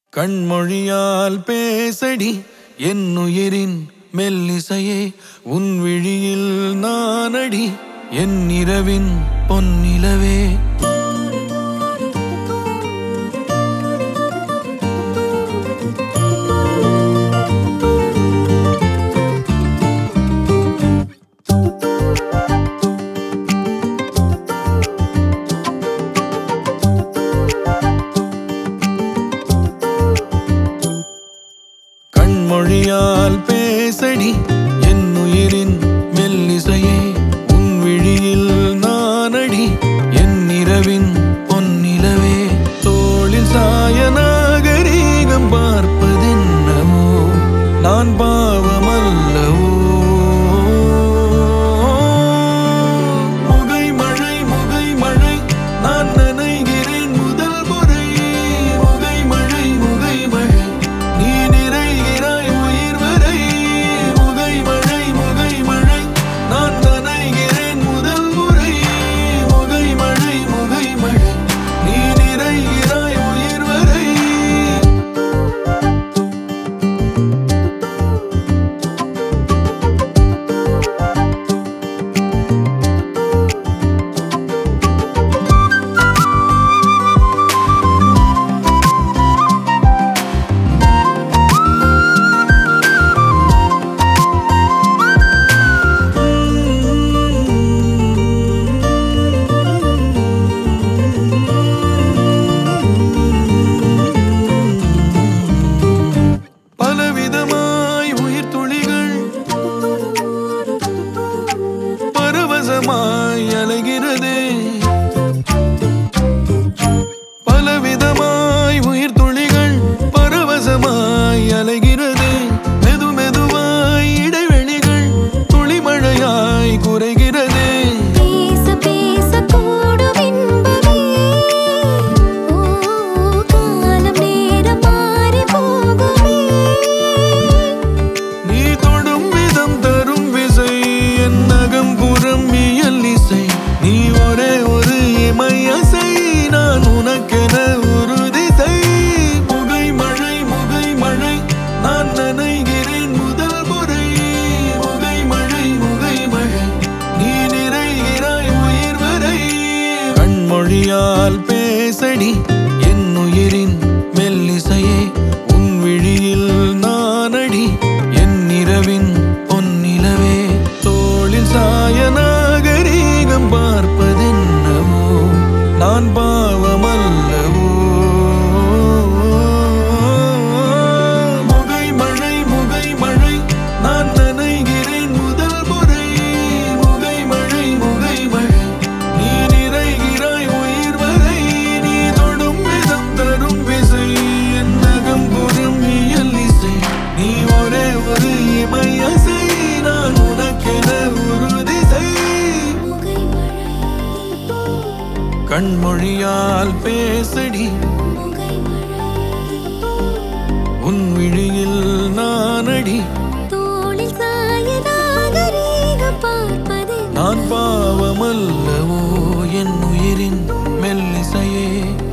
கண்மொழியால் பேசடி என் உயிரின் மெல்லிசையே உன் விழியில் நானடி என் இரவின் பொன்னிலவே கண்மொழியால் பேசடி என் உயிரின் மெல்லிசையே உன் விழியில் நானடி என் இரவின் பொன்னிலவே தோளில் சாய நாகரீகம் பார்ப்பதென்னவோ நான் பாவமல்லவோ முகை மழை முகை மழை நான் நனைகிறேன் முதல் முறை முகை மழை முகை மழை நீ நிறைகிறாய் உயிர் வரை முகை மழை முகை மழை நான் நனைகிறேன் முதல் முறை முகை மழை முகை மழை நீ நிறைகிறாய் உயிர் வரை பலவிதமாய் உயிர் துளிகள் பரவசமாய் அலைகிறதே பலவிதமாய் உயிர் துளிகள் பரவசமாய் அலைகிறதே மெது மெதுவாய் இடைவெளிகள் துளிமழையாய் குறைகிறதே பேச பேச கூடும் இன்பமே ஓ காலம் நேரம் மாறி போகுமே நீ தொடும் விதம் தரும் விசை என் நகம் புறம் இயல் இசை நீ ஒரே ஒரு இமையசை நான் உனக்கென ஒரு திசை முகை மழை முகை மழை நான் நனைகிறேன் முதல் முறை முகை மழை முகை மழை நீ நிறைகிறாய் உயிர் வரை கண்மொழியால் பேசடி என் உயிரின் மெல்லிசையே உன் விழியில் நானடி என் இரவின் பொன்னிலவே தோளில் சாய நாகரீகம் பார்ப்பதென்னவோ நான் பாவமல்லவோ முகை மழை முகை மழை நான் நனைகிறேன் முதல் முறை முகை மழை முகை மழை நீ நிறைகிறாய் உயிர் வரை நீ தொடும் விதம் தரும் விசை என் நகம் புறம் இயல் இசை நீ ஒரே ஒரு இமையசை நான் உனக்கென ஒரு திசை முகை மழை கண்மொழியால் பேசடி முகை மழை உன் விழியில் நானடி தோளில் சாய நாகரீகம் பார்ப்பதே நான் பாவமல்லவோ என் உயிரின் மெல்லிசையே